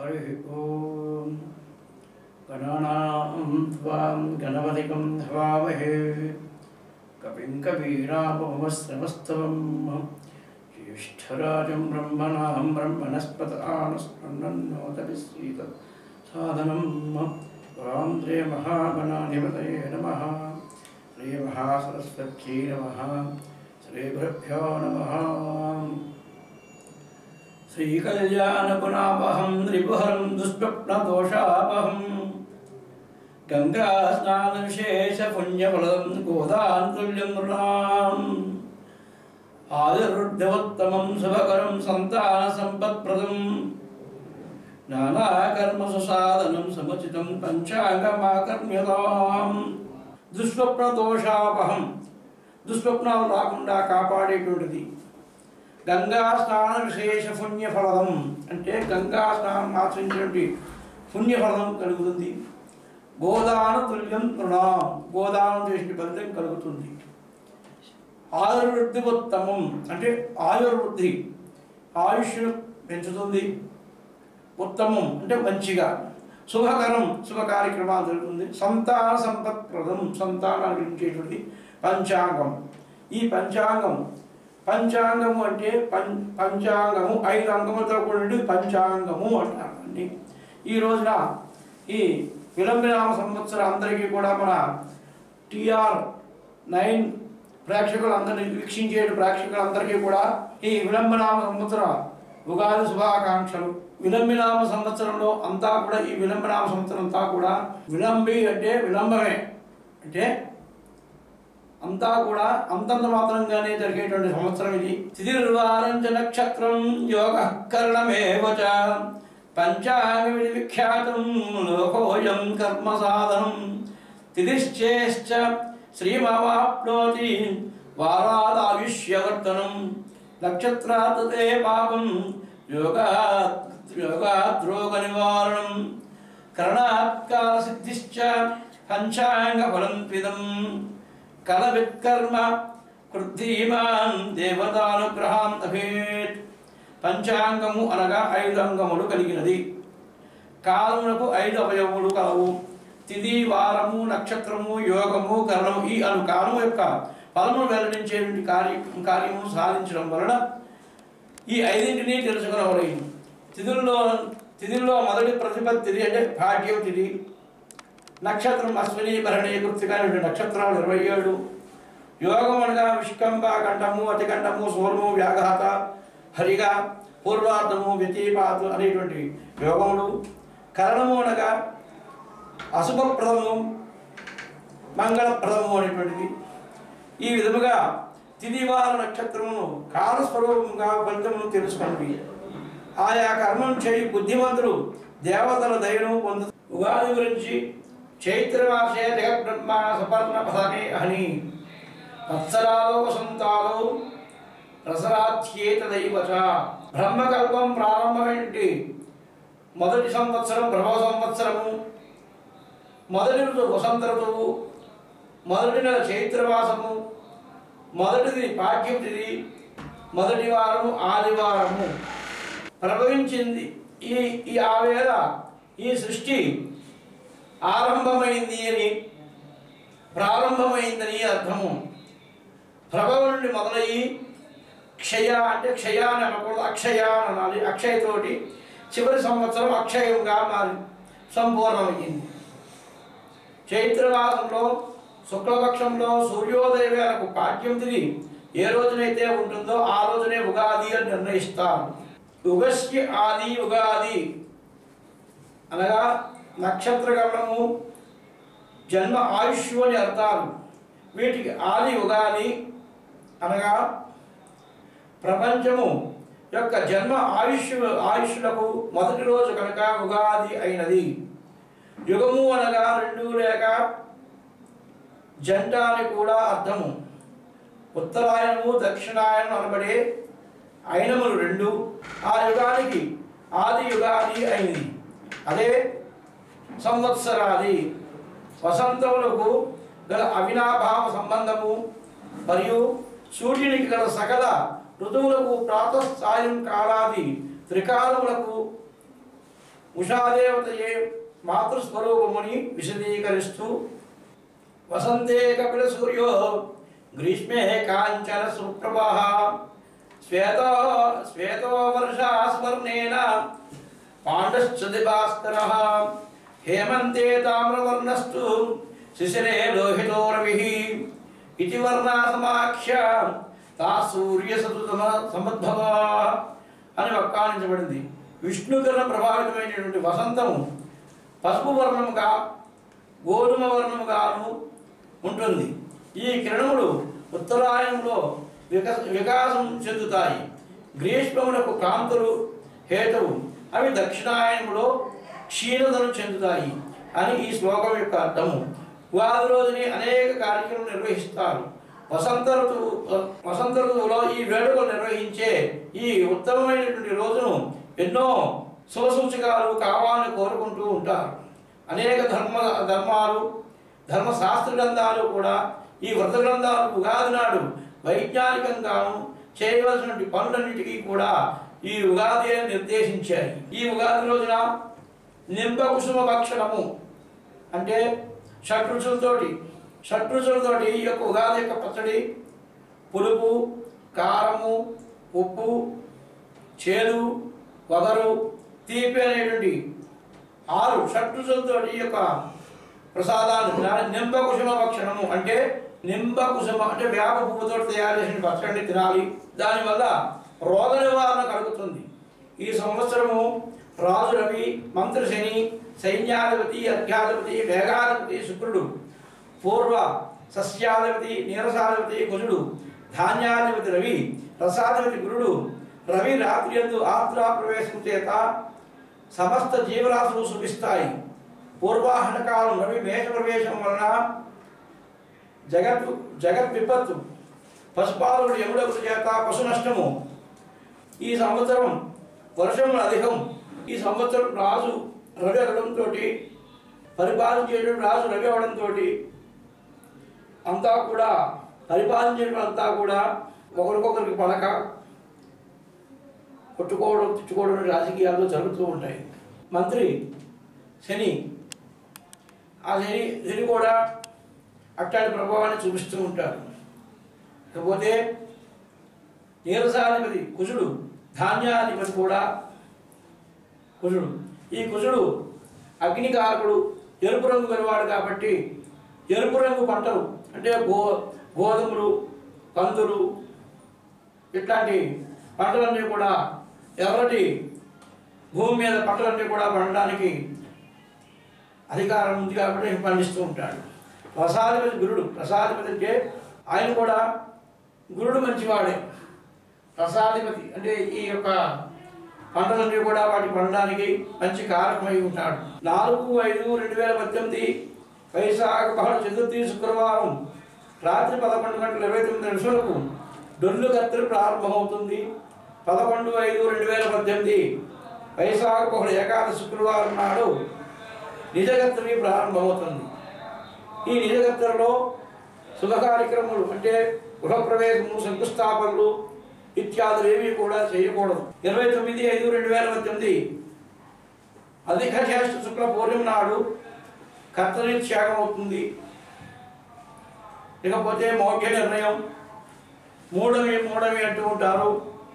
हरिः ॐ गणानां त्वां गणपतिकं हवामहे कविं कवीरापमस्त्रमस्तवं ज्येष्ठराजं ब्रह्मणां ब्रह्मणस्पत आनस्पन्नोदविश्रीत साधनं पुरान्द्रे महागणाधिपतये नमः श्रीमहासरस्वत्यै नमः श्रीगुरुभ्यो नमः श्रीकल्याणगुणापहं त्रिपुहरं दुष्स्वप्नदोषापहं गङ्गास्नानविशेषपुण्यफलं गोदान्तुल्यं नृणाम् आयुर्वृद्धवत्तमं शुभकरं सन्तानसम्पत्प्रदं नानाकर्मसु साधनं समुचितं పంచాంగమాకర్మ్యతాం దుస్వప్న దోషాపహం దుస్వప్నాలు రాకుండా కాపాడేటువంటిది గంగా స్నాన విశేష పుణ్యఫలం అంటే గంగా స్నానం ఆచరించినటువంటి పుణ్యఫలం కలుగుతుంది గోదాన తుల్యం తృణాం గోదానం చేసిన ఫలితం కలుగుతుంది ఆయుర్వృద్ధి ఉత్తమం అంటే ఆయుర్వృద్ధి ఆయుష్ను పెంచుతుంది ఉత్తమం అంటే మంచిగా శుభకరం శుభ కార్యక్రమాలు జరుగుతుంది సంతాన సంపత్ప్రదం సంతానాన్ని గురించేటువంటి పంచాంగం ఈ పంచాంగం పంచాంగము అంటే పం పంచాంగము ఐదు అంగములతో కూడినది పంచాంగము అంటారు అండి ఈ రోజున ఈ విలంబినామ సంవత్సరం అందరికీ కూడా మన టిఆర్ నైన్ ప్రేక్షకులందరినీ వీక్షించే ప్రేక్షకులందరికీ కూడా ఈ విలంబనామ సంవత్సర ఉగాది శుభాకాంక్షలు విలంబినామ సంవత్సరంలో అంతా కూడా ఈ విలంబనామ సంవత్సరం అంతా కూడా విలంబి అంటే విలంబమే అంటే అంతా కూడా అంతంత మాత్రంగానే జరిగేటువంటి సంవత్సరం ఇది తిథి నిర్వారం చ నక్షత్రం యోగ కరణమేవచ పంచాంగ విధి విఖ్యాతం లోకోయం కర్మ సాధనం తిథిశ్చేశ్చ శ్రీమవాప్నోతి వారాదాయుష్యవర్తనం నక్షత్రాతే పాపం యోగా యోగాద్రోగ నివారణం కరణాత్కార సిద్ధిశ్చ పంచాంగ ఫలం పిదం కలవిత్కర్మ కృద్ధీమాన్ దేవతానుగ్రహాం అభేట్ పంచాంగము అనగా ఐదు అంగములు కలిగినది కాలములకు ఐదు అవయవములు కలవు తిథి వారము నక్షత్రము యోగము కరణము ఈ అను కాలము యొక్క ఫలమును వెల్లడించేటువంటి కార్య కార్యము సాధించడం వలన ఈ ఐదింటిని తెలుసుకునవలేను తిథుల్లో తిథుల్లో మొదటి ప్రతిపత్తి తిథి అంటే భాగ్యం తిథి నక్షత్రం అశ్విని భరణి కృతిక రెండు నక్షత్రాలు ఇరవై ఏడు యోగం అనగా విష్కంబ కంఠము అతికంఠము సూర్యము వ్యాఘాత హరిగా పూర్వార్ధము వ్యతీపాతు అనేటువంటి యోగములు కరణము అనగా అశుభప్రదము మంగళప్రదము అనేటువంటిది ఈ విధముగా తిదివార నక్షత్రమును కాలస్వరూపంగా ఫలితమును తెలుసుకోండి ఆయా కర్మం చేయి బుద్ధిమంతులు దేవతల దయను పొందు ఉగాది గురించి చైత్రమాసే జగబ్రహ్మ సపర్ణ పదనే అని వత్సరాలో వసంతాలు రసరాధ్యేతదైవచ బ్రహ్మకల్పం ప్రారంభమేంటి మొదటి సంవత్సరం ప్రభవ సంవత్సరము మొదటి ఋతువు వసంత ఋతువు మొదటి నెల చైత్రమాసము మొదటిది పాఠ్యం తిథి మొదటి వారము ఆదివారము ప్రభవించింది ఈ ఈ ఆవేళ ఈ సృష్టి ఆరంభమైంది అని ప్రారంభమైందని అర్థము ప్రభవ నుండి మొదలయ్యి క్షయ అంటే క్షయ అని అనకూడదు అక్షయ అని అనాలి అక్షయతోటి చివరి సంవత్సరం అక్షయంగా మారి సంపూర్ణమైంది చైత్రమాసంలో శుక్లపక్షంలో సూర్యోదయ వేళకు పాఠ్యం తిది ఏ రోజునైతే ఉంటుందో ఆ రోజునే ఉగాది అని నిర్ణయిస్తారు యుగస్కి ఆది ఉగాది అనగా నక్షత్ర గమనము జన్మ ఆయుష్ అని అర్థాలు వీటికి ఆది ఉగాది అనగా ప్రపంచము యొక్క జన్మ ఆయుష్ ఆయుష్లకు మొదటి రోజు కనుక ఉగాది అయినది యుగము అనగా రెండు లేక జంట అని కూడా అర్థము ఉత్తరాయణము దక్షిణాయనం అనబడే అయినములు రెండు ఆ యుగానికి ఆది యుగాది అయింది అదే సంవత్సరాది వసంతములకు గల అవినాభావ సంబంధము మరియు సూర్యునికి గల సకల ఋతువులకు ప్రాతః సాయం కాలాది త్రికాలములకు ఉషాదేవతయే మాతృస్వరూపముని విశదీకరిస్తూ వసంతే కపిల సూర్యో గ్రీష్మే కాంచన సుప్రభా శ్వేత శ్వేతో వర్షా స్వర్ణేన పాండశ్చ దివాస్కర హేమంతే తామ్రవర్ణస్తు శిశిరే లోహితో రవిః ఇతి వర్ణా సమాఖ్య తా సూర్య సతుతమ సముద్భవ అని వక్కానించబడింది విష్ణుకరణ ప్రభావితమైనటువంటి వసంతము పసుపు వర్ణముగా గోధుమ వర్ణముగాను ఉంటుంది ఈ కిరణములు ఉత్తరాయణంలో విక వికాసం చెందుతాయి గ్రీష్మములకు కాంతులు హేతువు అవి దక్షిణాయనంలో క్షీణతను చెందుతాయి అని ఈ శ్లోకం యొక్క అర్థము ఉగాది రోజుని అనేక కార్యక్రమాలు నిర్వహిస్తారు వసంత ఋతువు వసంత ఋతువులో ఈ వేడుకలు నిర్వహించే ఈ ఉత్తమమైనటువంటి రోజును ఎన్నో శుభసూచకాలు కావాలని కోరుకుంటూ ఉంటారు అనేక ధర్మ ధర్మాలు ధర్మశాస్త్ర గ్రంథాలు కూడా ఈ వ్రత గ్రంథాలు ఉగాది నాడు వైజ్ఞానికంగాను చేయవలసినటువంటి పనులన్నిటికీ కూడా ఈ ఉగాది నిర్దేశించాయి ఈ ఉగాది రోజున నింబ కుసుమ భక్షణము అంటే షడ్రుచులతోటి షడ్రుచులతోటి ఈ యొక్క ఉగాది యొక్క పచ్చడి పులుపు కారము ఉప్పు చేదు వగరు తీపి అనేటువంటి ఆరు షడ్రుచులతో ఈ యొక్క ప్రసాదాలు దాని నింబ కుసుమ భక్షణము అంటే నింబ కుసుమ అంటే వేప పువ్వుతో తయారు చేసిన పచ్చడిని తినాలి దానివల్ల రోగ నివారణ కలుగుతుంది ఈ సంవత్సరము రాజు రవి మంత్రి శని సైన్యాధిపతి అర్ఘ్యాధిపతి వేగాధిపతి శుక్రుడు పూర్వ సస్యాధిపతి నీరసాధిపతి కుజుడు ధాన్యాధిపతి రవి రసాధిపతి గురుడు రవి రాత్రి ఎందు ఆత్రా ప్రవేశం చేత సమస్త జీవరాశులు సుఖిస్తాయి పూర్వాహన కాలం రవి మేష ప్రవేశం వలన జగత్ జగత్ విపత్తు పశుపాలుడు యముడకు చేత పశు నష్టము ఈ సంవత్సరం వర్షం అధికం ఈ సంవత్సరం రాజు రవి అవడంతో పరిపాలించేటువంటి రాజు రవి అవడంతో అంతా కూడా పరిపాలించేటువంటి అంతా కూడా ఒకరికొకరికి పడక కొట్టుకోవడం తిట్టుకోవడం రాజకీయాల్లో జరుగుతూ ఉంటాయి మంత్రి శని ఆ శని శని కూడా అట్లాంటి ప్రభావాన్ని చూపిస్తూ ఉంటారు ఇకపోతే నీరసాధిపతి కుజుడు ధాన్యాధిపతి కూడా కుజుడు ఈ కుజుడు అగ్నికారకుడు ఎరుపు రంగు గలవాడు కాబట్టి ఎరుపు రంగు పంటలు అంటే గో గోధుమలు కందులు ఇట్లాంటి పంటలన్నీ కూడా ఎర్రటి భూమి మీద పంటలన్నీ కూడా పండడానికి అధికారం ఉంది కాబట్టి ఆయన పండిస్తూ ఉంటాడు రసాధిపతి గురుడు రసాధిపతి అంటే ఆయన కూడా గురుడు మంచివాడే రసాధిపతి అంటే ఈ యొక్క పంటలన్నీ కూడా వాటి పండడానికి మంచి కారకమై ఉంటాడు నాలుగు ఐదు రెండు వేల పద్దెనిమిది వైశాఖ బహుళ చతుర్థి శుక్రవారం రాత్రి పదకొండు గంటల ఇరవై తొమ్మిది నిమిషాలకు డొల్లు కత్తిరి ప్రారంభమవుతుంది పదకొండు ఐదు రెండు వేల పద్దెనిమిది వైశాఖ బహుళ ఏకాదశి శుక్రవారం నాడు నిజగత్తరి ప్రారంభమవుతుంది ఈ నిజగత్తరలో శుభ కార్యక్రమాలు అంటే గృహప్రవేశము శంకుస్థాపనలు ఇత్యాదులు ఏవి కూడా చేయకూడదు ఇరవై తొమ్మిది ఐదు రెండు వేల పద్దెనిమిది అధిక జ్యేష్ఠ శుక్ల పౌర్ణమి నాడు కర్తరి త్యాగం అవుతుంది ఇకపోతే మౌఢ్య నిర్ణయం మూడవి మూడవి అంటూ ఉంటారు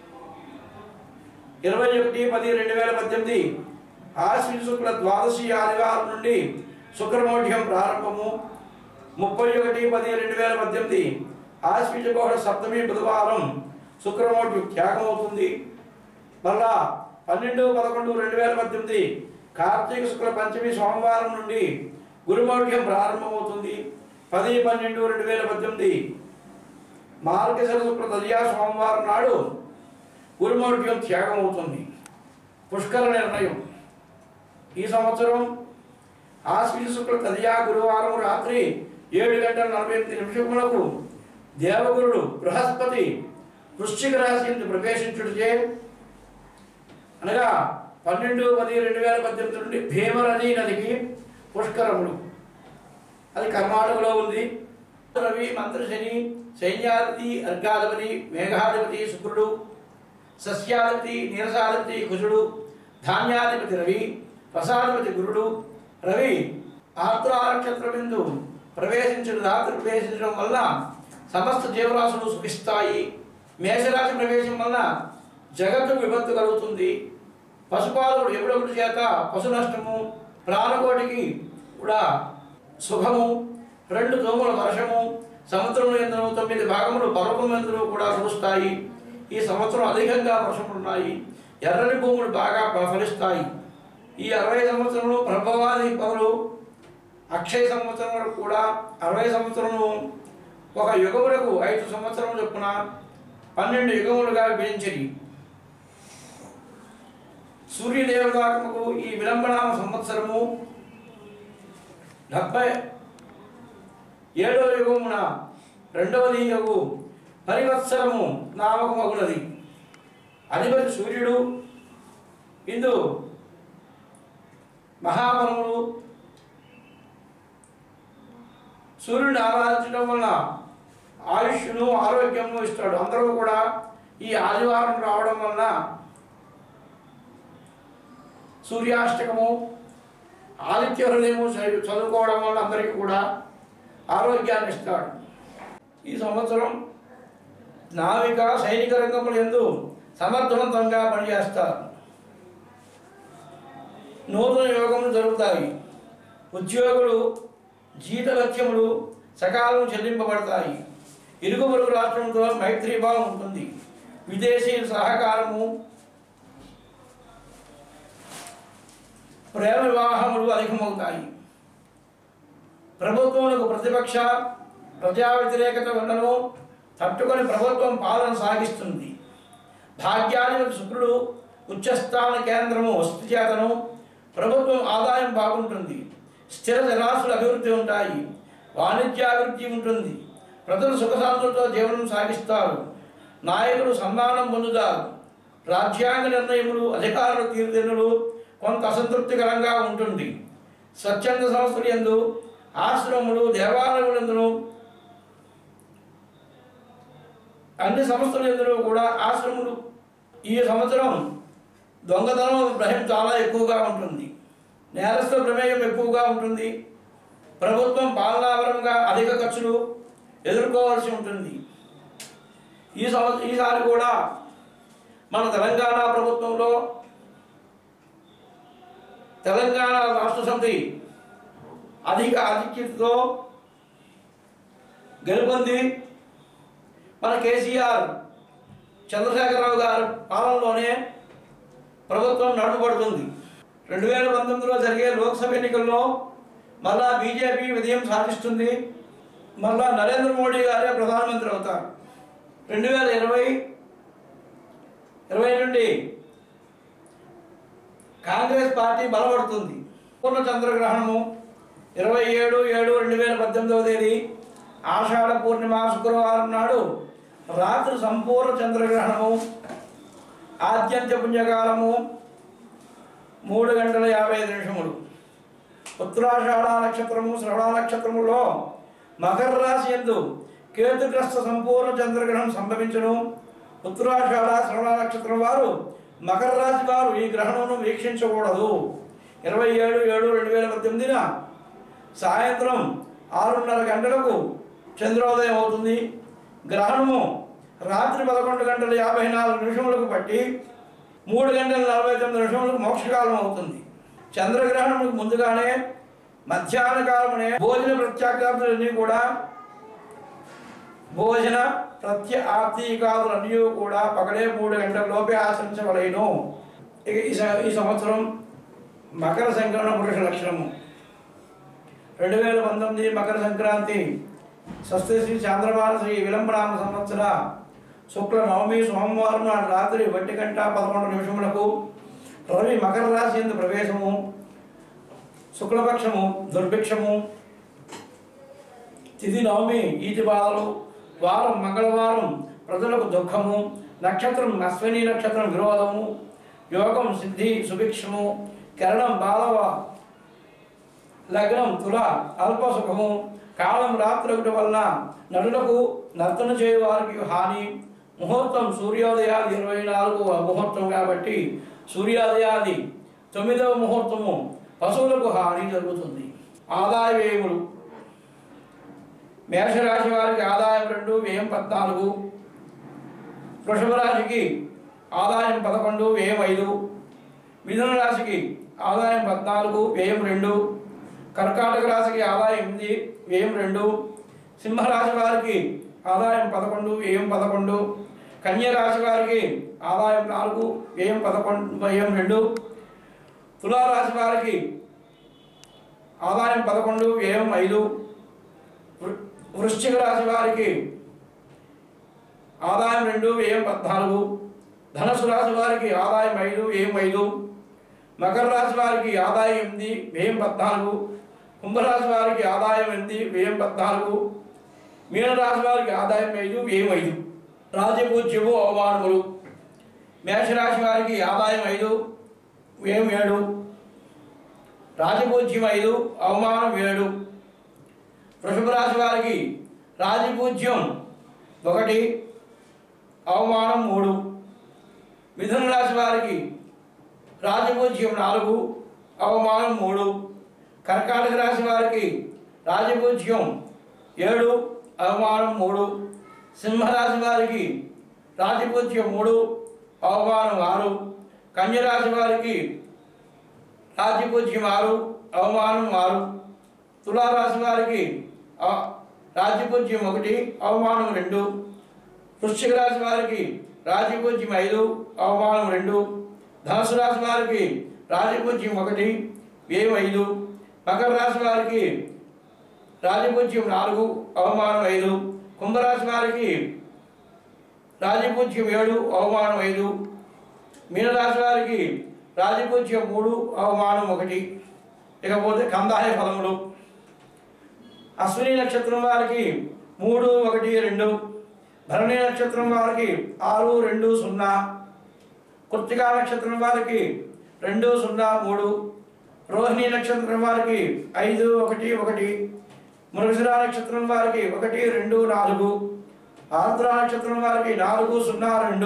ఇరవై ఒకటి పది రెండు వేల పద్దెనిమిది ఆశ్విన్ శుక్ల ద్వాదశి ఆదివారం నుండి శుక్రమౌఢ్యం ప్రారంభము ముప్పై ఒకటి పది రెండు వేల పద్దెనిమిది ఆశ్విజ బహుళ సప్తమి బుధవారం శుక్రమౌఢ్యం త్యాగం అవుతుంది మళ్ళా పన్నెండు పదకొండు రెండు వేల పద్దెనిమిది కార్తీక శుక్ల పంచమి సోమవారం నుండి గురుమౌఢ్యం ప్రారంభమవుతుంది పది పన్నెండు రెండు వేల పద్దెనిమిది మార్గశిర శుక్ల తదియా సోమవారం నాడు గురుమౌఢ్యం త్యాగం అవుతుంది పుష్కర నిర్ణయం ఈ సంవత్సరం ఆశ్విజ శుక్ల తదియా గురువారం రాత్రి ఏడు గంటల నలభై ఎనిమిది నిమిషములకు దేవగురుడు బృహస్పతి వృశ్చిక రాశి ఎందు ప్రవేశించుడిచే అనగా పన్నెండు పది రెండు వేల పద్దెనిమిది నుండి భీమనది నదికి పుష్కరముడు అది కర్ణాటకలో ఉంది రవి మంత్రి శని సైన్యాధిపతి అర్ఘాధిపతి మేఘాధిపతి శుక్రుడు సస్యాధిపతి నీరసాధిపతి కుజుడు ధాన్యాధిపతి రవి ప్రసాదపతి గురుడు రవి ఆర్ద్ర నక్షత్ర బిందు ప్రవేశించడం రాత్రి ప్రవేశించడం వల్ల సమస్త జీవరాశులు సుఖిస్తాయి మేషరాశి ప్రవేశం వల్ల జగత్తు విపత్తు కలుగుతుంది పశుపాలుడు ఎప్పుడొకటి చేత పశు నష్టము ప్రాణకోటికి కూడా సుఖము రెండు దోముల వర్షము సముద్రంలో ఎందును తొమ్మిది భాగములు పర్వతం ఎందును కూడా కురుస్తాయి ఈ సంవత్సరం అధికంగా వర్షములున్నాయి ఎర్రని భూములు బాగా ఫలిస్తాయి ఈ అరవై సంవత్సరంలో ప్రభవాది పనులు అక్షయ సంవత్సరం వరకు కూడా అరవై సంవత్సరము ఒక యుగములకు ఐదు సంవత్సరం చొప్పున పన్నెండు యుగములుగా విభజించింది సూర్యదేవతాత్మకు ఈ విలంబనామ సంవత్సరము డెబ్బై ఏడవ యుగమున రెండవది యుగు పరివత్సరము నామకమగునది అధిపతి సూర్యుడు ఇందు మహాబలములు సూర్యుడిని ఆరాధించడం వలన ఆయుష్ను ఆరోగ్యము ఇస్తాడు అందరూ కూడా ఈ ఆదివారం రావడం వలన సూర్యాష్టకము ఆదిత్య హృదయము చదువు- చదువుకోవడం వల్ల అందరికీ కూడా ఆరోగ్యాన్ని ఇస్తాడు ఈ సంవత్సరం నావిక సైనిక రంగములు ఎందు సమర్థవంతంగా పనిచేస్తారు నూతన యోగములు జరుగుతాయి ఉద్యోగులు జీతలక్ష్యములు సకాలం చెల్లింపబడతాయి ఇరుగు పొరుగు రాష్ట్రంతో మైత్రీభావం ఉంటుంది విదేశీ సహకారము ప్రేమ వివాహములు అధికమవుతాయి ప్రభుత్వములకు ప్రతిపక్ష ప్రజా వ్యతిరేకత ఉండను తట్టుకొని ప్రభుత్వం పాలన సాగిస్తుంది భాగ్యానికి శుక్రుడు ఉచ్చస్థాన కేంద్రము వస్తు చేతను ప్రభుత్వం ఆదాయం బాగుంటుంది స్థిర జలాసులు అభివృద్ధి ఉంటాయి వాణిజ్యాభివృద్ధి ఉంటుంది ప్రజలు సుఖశాంతులతో జీవనం సాగిస్తారు నాయకులు సన్మానం పొందుతారు రాజ్యాంగ నిర్ణయములు అధికారుల తీర్దెన్నులు కొంత అసంతృప్తికరంగా ఉంటుంది స్వచ్ఛంద సంస్థలు ఎందు ఆశ్రమములు దేవాలయములందును అన్ని సంస్థల ఎందులో కూడా ఆశ్రములు ఈ సంవత్సరం దొంగతనం భయం చాలా ఎక్కువగా ఉంటుంది నేరస్తుల ప్రమేయం ఎక్కువగా ఉంటుంది ప్రభుత్వం పాలనాపరంగా అధిక ఖర్చులు ఎదుర్కోవాల్సి ఉంటుంది ఈ సంవత్సరం ఈసారి కూడా మన తెలంగాణ ప్రభుత్వంలో తెలంగాణ రాష్ట్ర సమితి అధిక ఆధిక్యతతో గెలుపొంది మన కేసీఆర్ చంద్రశేఖరరావు గారి పాలనలోనే ప్రభుత్వం నడుపడుతుంది రెండు వేల పంతొమ్మిదిలో జరిగే లోక్సభ ఎన్నికల్లో మళ్ళా బీజేపీ విజయం సాధిస్తుంది మళ్ళా నరేంద్ర మోడీ గారే ప్రధానమంత్రి అవుతారు రెండు వేల ఇరవై ఇరవై నుండి కాంగ్రెస్ పార్టీ బలపడుతుంది పూర్ణ చంద్రగ్రహణము ఇరవై ఏడు ఏడు రెండు వేల పద్దెనిమిదవ తేదీ ఆషాఢ పూర్ణిమ శుక్రవారం నాడు రాత్రి సంపూర్ణ చంద్రగ్రహణము ఆద్యంత పుణ్యకాలము మూడు గంటల యాభై ఐదు నిమిషములు ఉత్తరాషాఢ నక్షత్రము శ్రవణ నక్షత్రములో మకర రాశి ఎందు కేతుగ్రస్త సంపూర్ణ చంద్రగ్రహణం సంభవించును ఉత్తరాషాఢ శ్రవణ నక్షత్రం వారు మకర రాశి వారు ఈ గ్రహణమును వీక్షించకూడదు ఇరవై ఏడు ఏడు రెండు వేల పద్దెనిమిదిన సాయంత్రం ఆరున్నర గంటలకు చంద్రోదయం అవుతుంది గ్రహణము రాత్రి పదకొండు గంటల యాభై నాలుగు నిమిషములకు పట్టి మూడు గంటల నలభై తొమ్మిది నిమిషములకు మోక్షకాలం అవుతుంది చంద్రగ్రహణములకు ముందుగానే మధ్యాహ్న కాలమునే భోజన ప్రత్యాఘాతులన్నీ కూడా భోజన ప్రత్య ఆప్తీకాదులన్నీ కూడా పగడే మూడు గంటల లోపే ఆచరించవలేను ఇక ఈ స- ఈ సంవత్సరం మకర సంక్రమణ పురుష లక్షణము రెండు వేల పంతొమ్మిది మకర సంక్రాంతి స్వస్తి శ్రీ చంద్రబాల శ్రీ విలంబనామ సంవత్సర శుక్ల నవమి సోమవారం నాడు రాత్రి ఒంటి గంట పదకొండు నిమిషములకు రవి మకర రాశి ఎందు ప్రవేశము శుక్లపక్షము దుర్భిక్షము తిథి నవమి ఈతి బాధలు వారం మంగళవారం ప్రజలకు దుఃఖము నక్షత్రం అశ్విని నక్షత్రం విరోధము యోగం సిద్ధి సుభిక్షము కరణం బాలవ లగ్నం తుల అల్ప సుఖము కాలం రాత్రి ఒకటి వలన నటులకు నర్తన చేయు వారికి హాని ముహూర్తం సూర్యోదయాది ఇరవై నాలుగు ముహూర్తం కాబట్టి సూర్యోదయాది తొమ్మిదవ ముహూర్తము పశువులకు హాని జరుగుతుంది ఆదాయ వ్యయములు మేషరాశి వారికి ఆదాయం రెండు వ్యయం పద్నాలుగు వృషభ రాశికి ఆదాయం పదకొండు వ్యయం ఐదు మిథున రాశికి ఆదాయం పద్నాలుగు వ్యయం రెండు కర్కాటక రాశికి ఆదాయం ఎనిమిది వ్యయం రెండు సింహరాశి వారికి ఆదాయం పదకొండు వ్యయం పదకొండు కన్య రాశి వారికి ఆదాయం నాలుగు వ్యయం పదకొండు వ్యయం రెండు తులారాశి వారికి ఆదాయం పదకొండు వ్యయం ఐదు వృ- వృశ్చిక రాశి వారికి ఆదాయం రెండు వ్యయం పద్నాలుగు ధనుసు రాశి వారికి ఆదాయం ఐదు వ్యయం ఐదు మకర రాశి వారికి ఆదాయం ఎనిమిది వ్యయం పద్నాలుగు కుంభరాశి వారికి ఆదాయం ఎనిమిది వ్యయం పద్నాలుగు మీనరాశి వారికి ఆదాయం ఐదు వ్యయం ఐదు రాజపూజ్యము అవమానములు మేషరాశి వారికి ఆదాయం ఐదు వ్యయం ఏడు రాజపూజ్యం ఐదు అవమానం ఏడు వృషభ రాశి వారికి రాజపూజ్యం ఒకటి అవమానం మూడు మిథున రాశి వారికి రాజపూజ్యం నాలుగు అవమానం మూడు కర్కాటక రాశి వారికి రాజపూజ్యం ఏడు అవమానం మూడు సింహరాశి వారికి రాజపూజ్యం మూడు అవమానం ఆరు కన్యరాశి వారికి రాజ్యపూజ్యం ఆరు అవమానం ఆరు తులారాశి వారికి అ- రాజ్యపూజ్యం ఒకటి అవమానం రెండు వృశ్చిక రాశి వారికి రాజపూజ్యం ఐదు అవమానం రెండు ధనుసు రాశి వారికి రాజపూజ్యం ఒకటి వ్యయం ఐదు మకర రాశి వారికి రాజపూజ్యం నాలుగు అవమానం ఐదు కుంభరాశి వారికి రాజపూజ్యం ఏడు అవమానం ఐదు మీనరాశి వారికి రాజపూజ్యం మూడు అవమానం ఒకటి ఇకపోతే కందాయ ఫలములు అశ్విని నక్షత్రం వారికి మూడు ఒకటి రెండు భరణి నక్షత్రం వారికి ఆరు రెండు సున్నా కృత్తికా నక్షత్రం వారికి రెండు సున్నా మూడు రోహిణి నక్షత్రం వారికి ఐదు ఒకటి ఒకటి మృగశిరా నక్షత్రం వారికి ఒకటి రెండు నాలుగు ఆర్ద్ర నక్షత్రం వారికి నాలుగు సున్నా రెండు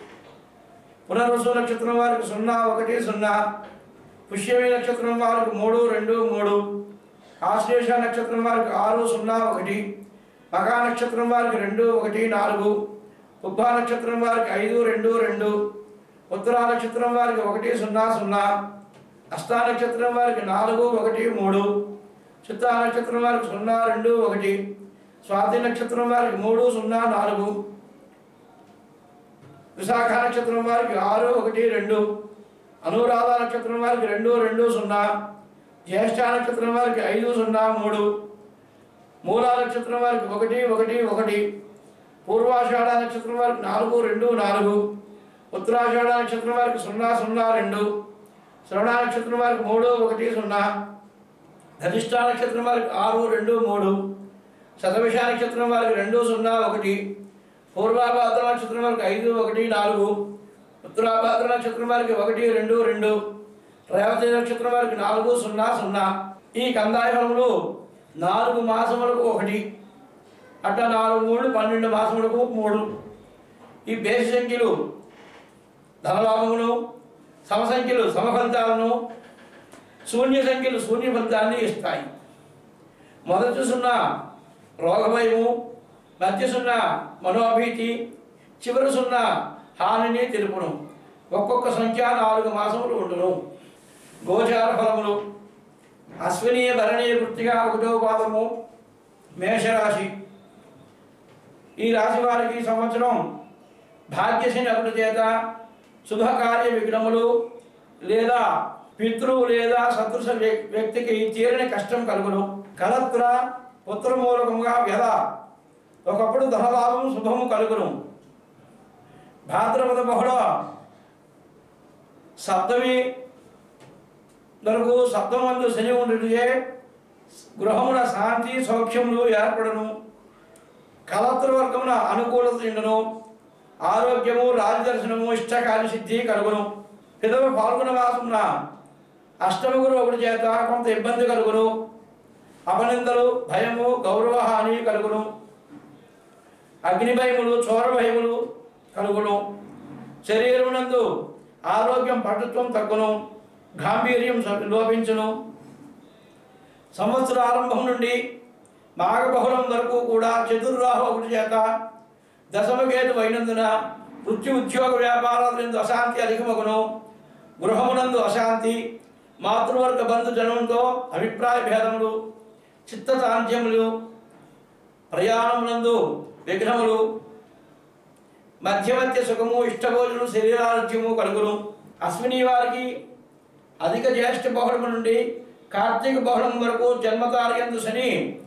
పునర్వసు నక్షత్రం వారికి సున్నా ఒకటి సున్నా పుష్యమి నక్షత్రం వారికి మూడు రెండు మూడు ఆశ్లేష నక్షత్రం వారికి ఆరు సున్నా ఒకటి మగా నక్షత్రం వారికి రెండు ఒకటి నాలుగు ఉబ్బా నక్షత్రం వారికి ఐదు రెండు రెండు ఉత్తరా నక్షత్రం వారికి ఒకటి సున్నా సున్నా అష్టా నక్షత్రం వారికి నాలుగు ఒకటి మూడు చిత్తా నక్షత్రం వారికి సున్నా రెండు ఒకటి స్వాతి నక్షత్రం వారికి మూడు సున్నా నాలుగు విశాఖ నక్షత్రం వారికి ఆరు ఒకటి రెండు అనురాధ నక్షత్రం వారికి రెండు రెండు సున్నా జ్యేష్ఠ నక్షత్రం వారికి ఐదు సున్నా మూడు మూలా నక్షత్రం వారికి ఒకటి ఒకటి ఒకటి పూర్వాషాఢ నక్షత్రం వారికి నాలుగు రెండు నాలుగు ఉత్తరాషాఢ నక్షత్రం వారికి సున్నా సున్నా రెండు శ్రవణ నక్షత్రం వారికి మూడు ఒకటి సున్నా ధనిష్ట నక్షత్రం వారికి ఆరు రెండు మూడు శతవిష నక్షత్రం వారికి రెండు సున్నా ఒకటి పూర్వాభాద్ర నక్షత్రం వారికి ఐదు ఒకటి నాలుగు ఉత్తరాభాద్ర నక్షత్రం వారికి ఒకటి రెండు రెండు రేవతి నక్షత్రం వారికి నాలుగు సున్నా సున్నా ఈ కందాయ ఫలములు నాలుగు మాసములకు ఒకటి అట్లా నాలుగు మూడు పన్నెండు మాసములకు మూడు ఈ బేసి సంఖ్యలు ధనలాభమును సమసంఖ్యలు సమఫలితాలను శూన్య సంఖ్యలు శూన్య ఫలితాన్ని ఇస్తాయి మొదటి సున్నా రోగభయము మధ్య సున్నా మనోభీతి చివరి సున్నా హానిని తెలుపును ఒక్కొక్క సంఖ్య నాలుగు మాసములు ఉండును గోచార ఫలములు అశ్విని భరణి వృత్తిగా ఒకటో పాదము మేషరాశి ఈ రాశి వారికి ఈ సంవత్సరం భాగ్యశని ఒకటి చేత శుభకార్య విఘ్నములు లేదా పితృవు లేదా సదృశ వ్య- వ్యక్తికి తీరని కష్టం కలుగును కలత్ర పుత్రమూలకముగా వ్యధ ఒకప్పుడు ధనలాభము శుభము కలుగును భాద్రపద బహుళ సప్తమి వరకు సప్తమందు శని ఉండుటే గృహమున శాంతి సౌఖ్యములు ఏర్పడను కలత్ర వర్గమున అనుకూలత నిండును ఆరోగ్యము రాజదర్శనము ఇష్టకార్య సిద్ధి కలుగును పిదవ పాల్గొన మాసమున అష్టమ గురు ఒకటి చేత కొంత ఇబ్బంది కలుగును అపనిందలు భయము గౌరవ హాని కలుగును అగ్ని భయములు చోర భయములు కలుగును శరీరమునందు ఆరోగ్యం పటుత్వం తగ్గును గాంభీర్యం స- లోపించును సంవత్సర ఆరంభం నుండి మాఘబహుళం వరకు కూడా చతుర్రాహు ఒకటి చేత దశమకేతు అయినందున వృత్తి ఉద్యోగ వ్యాపారాలందు అశాంతి అధికమగును గృహమునందు అశాంతి మాతృవర్గ బంధు జనంతో అభిప్రాయ భేదములు చిత్తతాంత్యములు ప్రయాణమునందు విఘ్నములు మధ్యమధ్య సుఖము ఇష్టభోజనం శరీరారోగ్యము కలుగును అశ్విని వారికి అధిక జ్యేష్ఠ బహుళము నుండి కార్తీక బహుళం వరకు జన్మతారయందు శని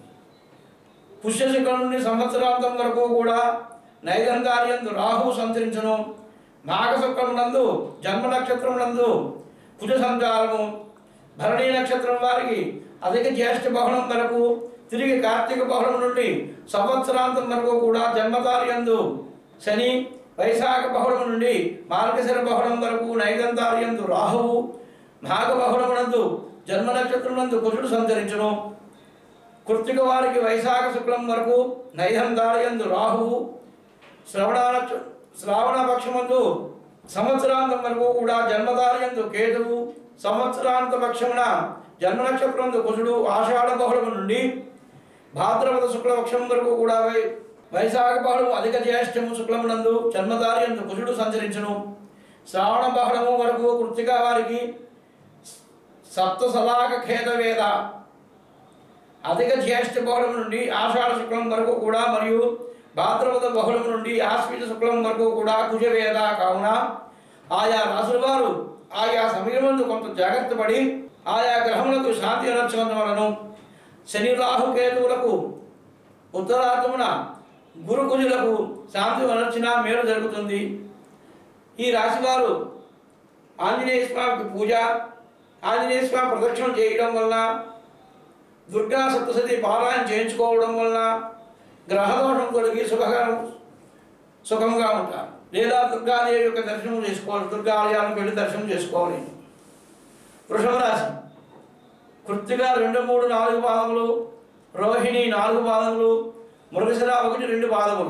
పుష్యశుక్లం నుండి సంవత్సరాంతం వరకు కూడా నైదంగార్యందు రాహు సంచరించును నాగశుక్లం నందు జన్మ నక్షత్రం నందు కుజ సంచారము భరణీ నక్షత్రం వారికి అధిక జ్యేష్ఠ బహుళం వరకు తిరిగి కార్తీక బహుళం నుండి సంవత్సరాంతం వరకు కూడా జన్మతార్యందు శని వైశాఖ బహుళం నుండి మార్గశిర బహుళం వరకు నైదంతార్యందు రాహువు నాగ బహుళమునందు జన్మ నక్షత్రం నందు కుజుడు సంచరించును కృత్తిక వారికి వైశాఖ శుక్లం వరకు నైదంతార్యందు రాహువు శ్రవణ నక్ష- శ్రావణ పక్షమందు సంవత్సరాంతం వరకు కూడా జన్మదార్యందు కేతువు సంవత్సరాంత పక్షమున జన్మ నక్షత్రందు కుజుడు ఆషాఢ బహుళము నుండి భాద్రపద శుక్లపక్షం వరకు కూడా వై వైశాఖ బహుళము అధిక జ్యేష్ఠము శుక్లమునందు జన్మదార్యందు కుజుడు సంచరించును శ్రావణ బహుళము వరకు కృత్తిక వారికి సప్త సలాక ఖేద వేద అధిక జ్యేష్ఠ బహుళం నుండి ఆషాఢ శుక్లం వరకు కూడా మరియు భాద్రపద బహుళం నుండి ఆశ్వీజ శుక్లం వరకు కూడా కుజవేద కావున ఆయా రాసుల వారు ఆయా సమయమందు కొంత జాగ్రత్త పడి ఆయా గ్రహములకు శాంతి అనర్చుకున్న వలను శని రాహు కేతువులకు ఉత్తరార్థమున గురు కుజులకు శాంతి అనర్చిన మేలు జరుగుతుంది ఈ రాశివారు ఆంజనేయ స్వామికి పూజ ఆంజనేయ స్వామి ప్రదక్షిణ చేయడం వలన దుర్గా సప్తసతి పారాయణ చేయించుకోవడం వలన గ్రహదోషం తొలగి సుఖంగా సుఖంగా ఉంటారు లేదా దుర్గాదేవి యొక్క దర్శనం చేసుకోవాలి దుర్గా ఆలయానికి వెళ్ళి దర్శనం చేసుకోవాలి వృషభ రాశి కృత్తిగా రెండు మూడు నాలుగు పాదములు రోహిణి నాలుగు పాదములు మృగశిర ఒకటి రెండు పాదములు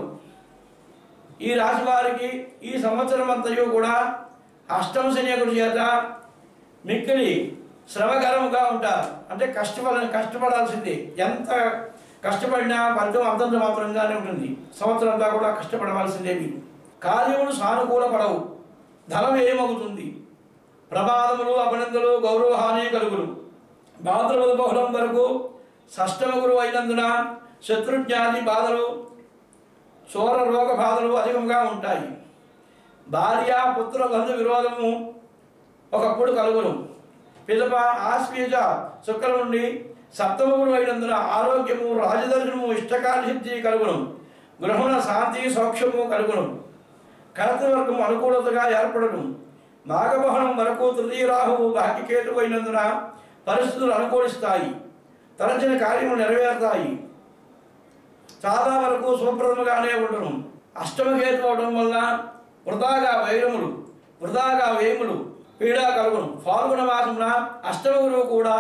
ఈ రాశి వారికి ఈ సంవత్సరం అంతయు కూడా అష్టమ శనియకుడి చేత మిక్కిలి శ్రమకరముగా ఉంటారు అంటే కష్టపడ కష్టపడాల్సింది ఎంత కష్టపడినా ఫలితం అంతంత మాత్రంగానే ఉంటుంది సంవత్సరం అంతా కూడా కష్టపడవలసిందే మీరు కార్యములు సానుకూల పడవు ధనం ఏమవుతుంది ప్రమాదములు అభినందనలు గౌరవహాని కలుగులు భాద్రపద బహుళం వరకు షష్టమ గురువు అయినందున శత్రుజ్ఞాతి బాధలు చోర రోగ బాధలు అధికంగా ఉంటాయి భార్య పుత్ర బంధు విరోధము ఒకప్పుడు కలుగును పిదప ఆశ్వీజ శుక్ర నుండి సప్తమగురు అయినందున ఆరోగ్యము రాజదర్శనము ఇష్టకాలసిద్ధి కలుగును గృహమున శాంతి సౌఖ్యము కలుగును కరతవర్గము అనుకూలతగా ఏర్పడను నాగమోహనం వరకు తృతీయ రాహువు భాగ్యకేతు అయినందున పరిస్థితులు అనుకూలిస్తాయి తలచిన కార్యములు నెరవేరుతాయి చాలా వరకు శుభప్రదముగానే ఉండను అష్టమకేతు అవడం వల్ల వృధాగా వైరములు వృధాగా వేములు పీడా కలుగును ఫాల్గుణ మాసమున అష్టమ గురువు కూడా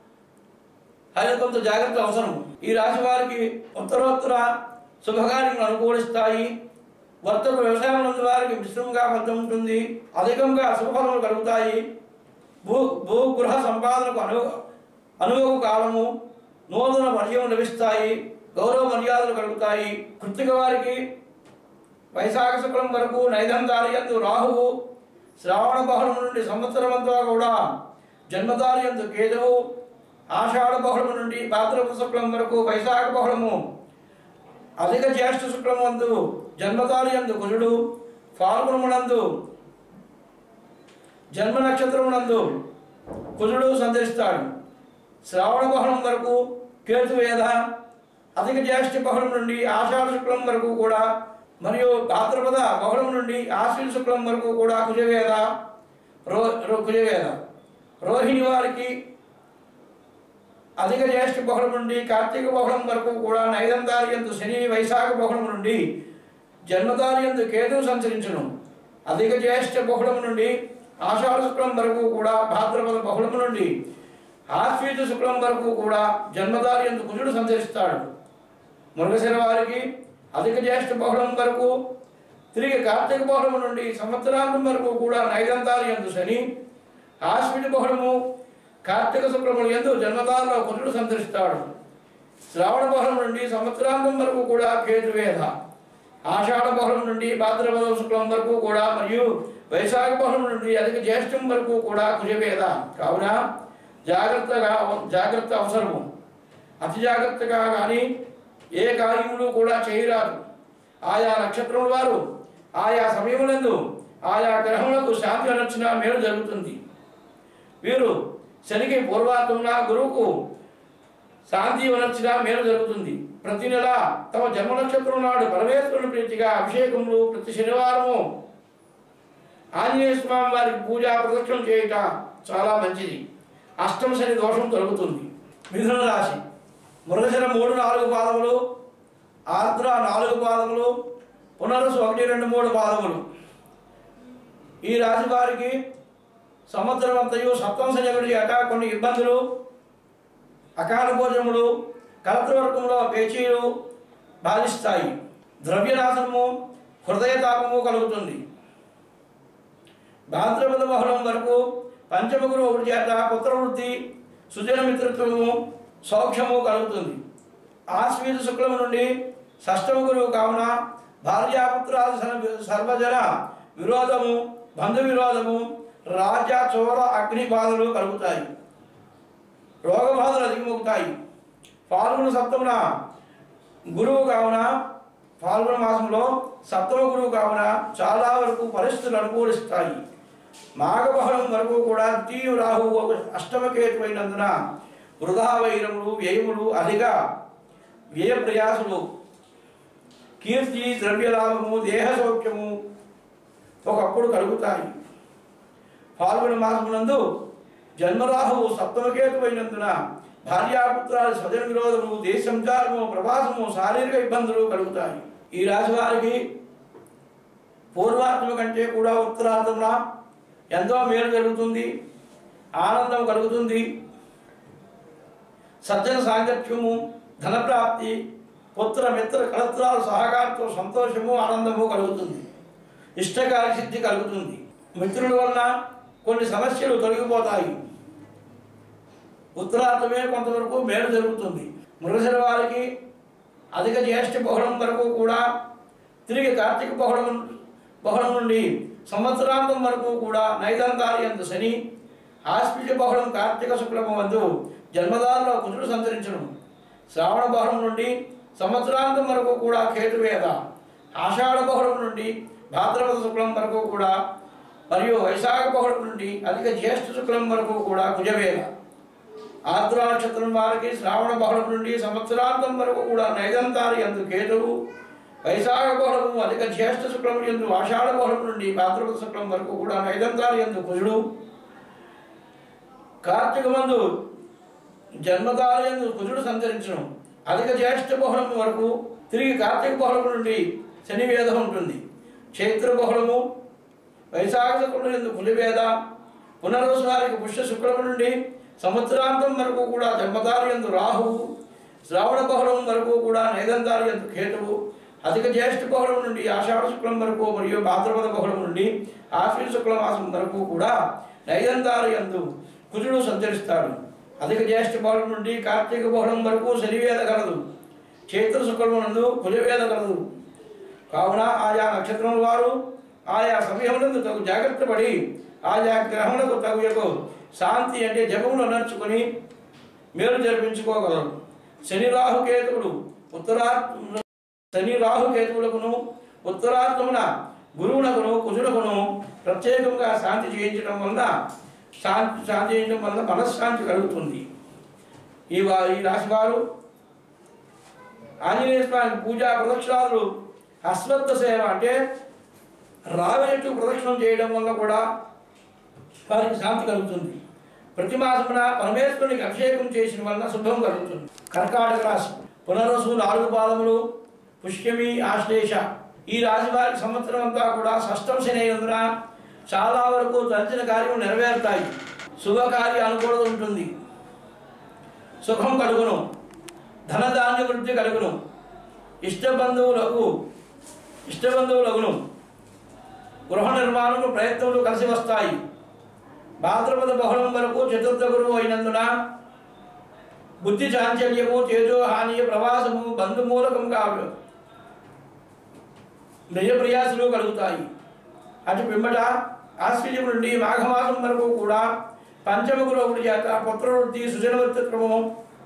ఆయన కొంత జాగ్రత్త అవసరం ఈ రాశి వారికి ఉత్తరోత్తర శుభకార్యములు అనుకూలిస్తాయి వర్తకు వ్యవసాయం నందు వారికి మిశ్రమంగా ఫలితం ఉంటుంది అధికంగా శుభఫలములు కలుగుతాయి భూ భూగృహ సంపాదనకు అను అనుభవ కాలము నూతన పరిచయం లభిస్తాయి గౌరవ మర్యాదలు కలుగుతాయి కృతిక వారికి వైశాఖ శుక్లం వరకు నైదంతార్యందు రాహువు శ్రావణ బహుళము నుండి సంవత్సరం అంతా కూడా జన్మదార్యందు కేతువు ఆషాఢ బహుళము నుండి భాద్రపద శుక్లం వరకు వైశాఖ బహుళము అధిక జ్యేష్ఠ శుక్లమందు జన్మతార్యందు కుజుడు ఫాల్గుణమునందు జన్మ నక్షత్రమునందు కుజుడు సంచరిస్తాడు శ్రావణ బహుళం వరకు కేతు వేద అధిక జ్యేష్ఠ బహుళం నుండి ఆషాఢ శుక్లం వరకు కూడా మరియు భాద్రపద బహుళం నుండి ఆశ్విన శుక్లం వరకు కూడా కుజవేద రో రో- కుజవేద రోహిణి వారికి అధిక జ్యేష్ఠ బహుళం నుండి కార్తీక బహుళం వరకు కూడా నైదంతార్యందు శని వైశాఖ బహుళం నుండి జన్మతార్యందు కేతువు సంచరించును అధిక జ్యేష్ఠ బహుళం నుండి ఆషాఢ శుక్లం వరకు కూడా భాద్రపద బహుళం నుండి ఆశ్వీజ శుక్లం వరకు కూడా జన్మతార్యందు కుజుడు సంచరిస్తాడు మృగశిర వారికి అధిక జ్యేష్ఠ బహుళం వరకు తిరిగి కార్తీక బహుళం నుండి సంవత్సరాంతం వరకు కూడా నైదంతార్యందు శని ఆశ్విని బహుళము కార్తీక శుక్లములు ఎందు జన్మదారులో కుజుడు సంతరిస్తాడు శ్రావణ బహుళం నుండి సంవత్సరాంతం వరకు కూడా కేతువేద ఆషాఢ బహుళం నుండి భాద్రపద శుక్లం వరకు కూడా మరియు వైశాఖ బహుళం నుండి అధిక జ్యేష్ఠం వరకు కూడా కుజవేద కావున జాగ్రత్తగా జాగ్రత్త అవసరము అతి జాగ్రత్తగా కానీ ఏ కార్యములు కూడా చేయరాదు ఆయా నక్షత్రముల వారు ఆయా సమయములందు ఆయా గ్రహములకు శాంతి అనొచ్చిన మేలు జరుగుతుంది వీరు శనికి పూర్వార్థమున గురువుకు శాంతి వనర్చిన మేలు జరుగుతుంది ప్రతి నెల తమ జన్మ నక్షత్రం నాడు పరమేశ్వరుని ప్రీతిగా అభిషేకములు ప్రతి శనివారము ఆంజనేయ స్వామి వారికి పూజా ప్రదక్షిణ చేయుట చాలా మంచిది అష్టమ శని దోషం తొలగుతుంది మిథున రాశి మృగశిర మూడు నాలుగు పాదములు ఆర్ద్ర నాలుగు పాదములు పునరసు ఒకటి రెండు మూడు పాదములు ఈ రాశి వారికి సంవత్సరం అంతయు సప్తమ శని చేట కొన్ని ఇబ్బందులు అకాల భోజనములు కలత్రవర్గంలో పేచీలు బాధిస్తాయి ద్రవ్యనాశనము హృదయతాపము కలుగుతుంది భాద్రపద బహుళం వరకు పంచమ గురువు ఒకటి చేత పుత్రవృత్తి సుజన మిత్రత్వము సౌఖ్యము కలుగుతుంది ఆశ్వీజ శుక్లము నుండి షష్టమ గురువు కావున భార్యాపుత్రాది సర్వ- సర్వజన విరోధము బంధు విరోధము రాజ చోర అగ్ని బాధలు కలుగుతాయి రోగ బాధలు అధికమవుతాయి పాల్గొన సప్తమున గురువు కావున పాల్గొన మాసంలో సప్తమ గురువు కావున చాలా వరకు పరిస్థితులు అనుకూలిస్తాయి మాఘబహళం వరకు కూడా ద్వితీయ రాహు అష్టమకేతువైనందున వృధా వైరములు వ్యయములు అధిక వ్యయ ప్రయాసలు కీర్తి ద్రవ్యలాభము దేహ సౌఖ్యము ఒకప్పుడు కలుగుతాయి పాల్గొన మాసమునందు జన్మరాహువు సప్తమకేతువైనందున భార్యాపుత్రాలు స్వజన విరోధము దేశ సంచారము ప్రవాసము శారీరక ఇబ్బందులు కలుగుతాయి ఈ రాశి వారికి పూర్వార్థము కంటే కూడా ఉత్తరార్థంలో ఎంతో మేలు జరుగుతుంది ఆనందం కలుగుతుంది సజ్జన సాంగత్యము ధనప్రాప్తి పుత్ర మిత్ర కళత్రాలు సహకారంతో సంతోషము ఆనందము కలుగుతుంది ఇష్టకార్య సిద్ధి కలుగుతుంది మిత్రుల వలన కొన్ని సమస్యలు తొలగిపోతాయి ఉత్తరార్థమే కొంతవరకు మేలు జరుగుతుంది మృగశిర వారికి అధిక జ్యేష్ఠ బహుళం వరకు కూడా తిరిగి కార్తీక బహుళం బహుళం నుండి సంవత్సరాంతం వరకు కూడా నైదంతార్యందు శని ఆస్పిజ బహుళం కార్తీక శుక్లము వందు జన్మదారులో కుజుడు సంచరించడం శ్రావణ బహుళం నుండి సంవత్సరాంతం వరకు కూడా కేతువేద ఆషాఢ బహుళం నుండి భాద్రపద శుక్లం వరకు కూడా మరియు వైశాఖ బహుళం నుండి అధిక జ్యేష్ఠ శుక్లం వరకు కూడా కుజవేద ఆర్ద్ర నక్షత్రం వారికి శ్రావణ బహుళం నుండి సంవత్సరాంతం వరకు కూడా నైదంతారి ఎందు కేతువు వైశాఖ బహుళము అధిక జ్యేష్ఠ శుక్లం ఎందు ఆషాఢ బహుళం నుండి భాద్రపద శుక్లం వరకు కూడా నైదంతారి ఎందు కుజుడు కార్తీక మందు జన్మదారి ఎందు కుజుడు సంచరించడం అధిక జ్యేష్ఠ బహుళం వరకు తిరిగి కార్తీక బహుళం నుండి శని వేదం ఉంటుంది చైత్ర బహుళము వైశాఖ శుక్లం ఎందు పులివేద పునర్వసు వారికి పుష్య శుక్లము నుండి సంవత్సరాంతం వరకు కూడా జన్మదారి ఎందు రాహువు శ్రావణ బహుళం వరకు కూడా నైదంతారి ఎందు కేతువు అధిక జ్యేష్ఠ బహుళం నుండి ఆషాఢ శుక్లం వరకు మరియు భాద్రపద బహుళం నుండి ఆశ్వీ శుక్ల మాసం వరకు కూడా నైదంతారి ఎందు కుజుడు సంచరిస్తాడు అధిక జ్యేష్ఠ బహుళం నుండి కార్తీక బహుళం వరకు శనివేద కలదు చైత్ర శుక్లమునందు కుజవేద కలదు కావున ఆయా నక్షత్రముల వారు ఆయా సమయములందు తగు జాగ్రత్త పడి ఆయా గ్రహములకు తగు యొక్క శాంతి అంటే జపములు నడుచుకొని మేలు జరిపించుకోగలరు శని రాహు కేతువులు ఉత్తరా శని రాహు కేతువులకును ఉత్తరార్థమున గురువునకును కుజునకును ప్రత్యేకంగా శాంతి చేయించడం వలన శాంతి శాంతి చేయడం వలన మనశ్శాంతి కలుగుతుంది ఈ వా ఈ రాశి వారు ఆంజనేయ స్వామి పూజా ప్రదక్షిణాలు అశ్వత్థ సేవ అంటే రావి చెట్టు ప్రదక్షిణం చేయడం వల్ల కూడా వారికి శాంతి కలుగుతుంది ప్రతి మాసమున పరమేశ్వరునికి అభిషేకం చేసిన వలన శుభం కలుగుతుంది కర్కాటక రాశి పునరసు నాలుగు పాదములు పుష్యమి ఆశ్లేష ఈ రాశి వారికి సంవత్సరం అంతా కూడా షష్టం శని అయినందున చాలా వరకు తలచిన కార్యం నెరవేరుతాయి శుభకార్య అనుకూలత ఉంటుంది సుఖం కలుగును ధనధాన్య వృద్ధి కలుగును ఇష్ట బంధువులకు ఇష్ట బంధువులకును గృహ నిర్మాణము ప్రయత్నములు కలిసి వస్తాయి భాద్రపద బహుళం వరకు చతుర్థ గురువు అయినందున బుద్ధి చాంచల్యము తేజో హాని ప్రవాసము బంధుమూలకం కావు నిజప్రియాసులు కలుగుతాయి అటు పిమ్మట ఆశ్చర్యం నుండి మాఘమాసం వరకు కూడా పంచమ గురువుడి చేత పుత్రవృత్తి సుజనవర్తిత్వము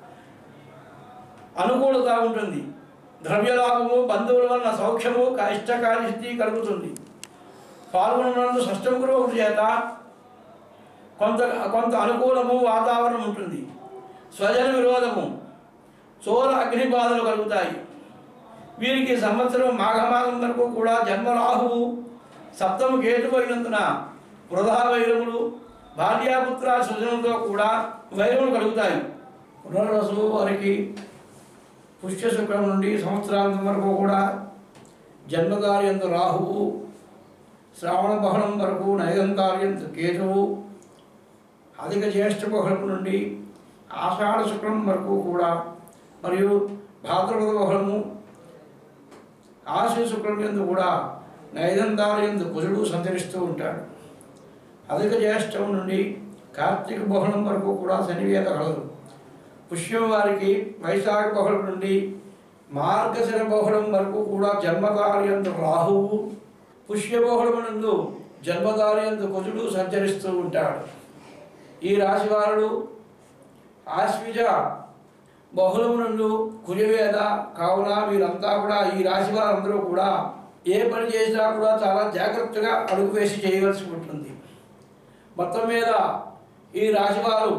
అనుకూలత ఉంటుంది ద్రవ్యలాభము బంధువుల వలన సౌఖ్యము క- ఇష్టకార్యసిద్ధి కలుగుతుంది పాల్గొనందు షష్టమ గురువుడి చేత కొంత కొంత అనుకూలము వాతావరణం ఉంటుంది స్వజన విరోధము చోర అగ్నిబాధలు కలుగుతాయి వీరికి సంవత్సరం మాఘమాసం వరకు కూడా జన్మరాహువు సప్తము కేతు అయినందున వృధా వైరములు భార్యాపుత్ర సృజనంతో కూడా వైరములు కలుగుతాయి పునర్వసు వారికి పుష్య శుక్రం నుండి సంవత్సరాంతం వరకు కూడా జన్మకార్యంతో రాహువు శ్రావణ బహళం వరకు నైగంకార్యంతో కేతువు అధిక జ్యేష్ఠ బహుళం నుండి ఆషాఢ శుక్రం వరకు కూడా మరియు భాద్రపద బహుళము ఆశ్వ శుక్రం ఎందు కూడా నైదంతాలు ఎందు కుజుడు సంచరిస్తూ ఉంటాడు అధిక జ్యేష్ఠం నుండి కార్తీక బహుళం వరకు కూడా శనివేద కలదు పుష్యం వారికి వైశాఖ బహుళం నుండి మార్గశిర బహుళం వరకు కూడా జన్మకార్యందు రాహువు పుష్యబహుళమునందు జన్మకార్యందు కుజుడు సంచరిస్తూ ఉంటాడు ఈ రాశివారుడు ఆశ్విజ బహుళమునందు కుజవేద కావున వీరంతా కూడా ఈ రాశి వారందరూ కూడా ఏ పని చేసినా కూడా చాలా జాగ్రత్తగా అడుగు వేసి చేయవలసి ఉంటుంది మొత్తం మీద ఈ రాశివారు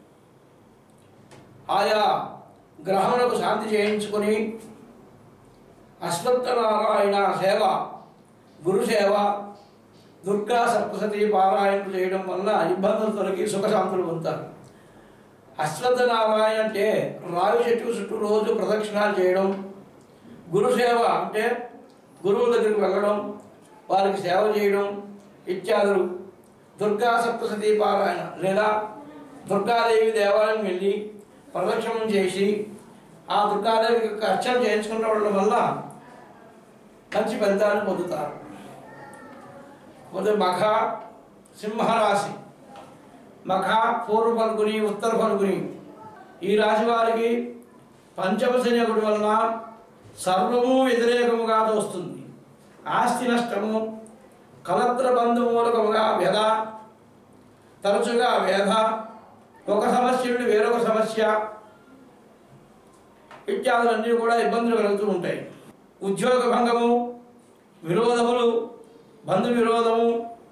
ఆయా గ్రహములకు శాంతి చేయించుకొని అశ్వత్థనారాయణ సేవ గురు సేవ దుర్గా సప్తసతి పారాయణలు చేయడం వల్ల ఇబ్బందులు తొలగి సుఖశాంతులు పొందుతారు అశ్వత్థనారాయణ అంటే రావి చెట్టు చుట్టూ రోజు ప్రదక్షిణాలు చేయడం గురు సేవ అంటే గురువుల దగ్గరికి వెళ్ళడం వారికి సేవ చేయడం ఇత్యాదులు దుర్గా సప్తసతి పారాయణ లేదా దుర్గాదేవి దేవాలయం వెళ్ళి ప్రదక్షిణం చేసి ఆ దుర్గాదేవికి యొక్క అర్చన చేయించుకున్న వల్ల మంచి ఫలితాన్ని పొందుతారు మొదటి మఖ సింహరాశి మఖ పూర్వ ఫల్గుని ఉత్తర ఫల్గుని ఈ రాశి వారికి పంచమ శనికుడి వలన సర్వము వ్యతిరేకముగా తోస్తుంది ఆస్తి నష్టము కలత్ర బంధు మూలకముగా వ్యధ తరచుగా వేధ ఒక సమస్య నుండి వేరొక సమస్య ఇత్యాదులన్నీ కూడా ఇబ్బందులు కలుగుతూ ఉంటాయి ఉద్యోగ భంగము విరోధములు బంధు విరోధము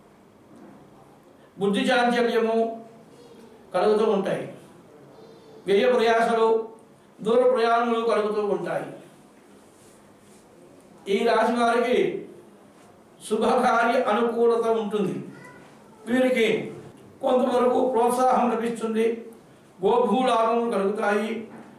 బుద్ధి చాంచల్యము కలుగుతూ ఉంటాయి వ్యయ ప్రయాసలు దూర ప్రయాణములు కలుగుతూ ఉంటాయి ఈ రాశి వారికి శుభకార్య అనుకూలత ఉంటుంది వీరికి కొంతవరకు ప్రోత్సాహం లభిస్తుంది గోభూలాభం కలుగుతాయి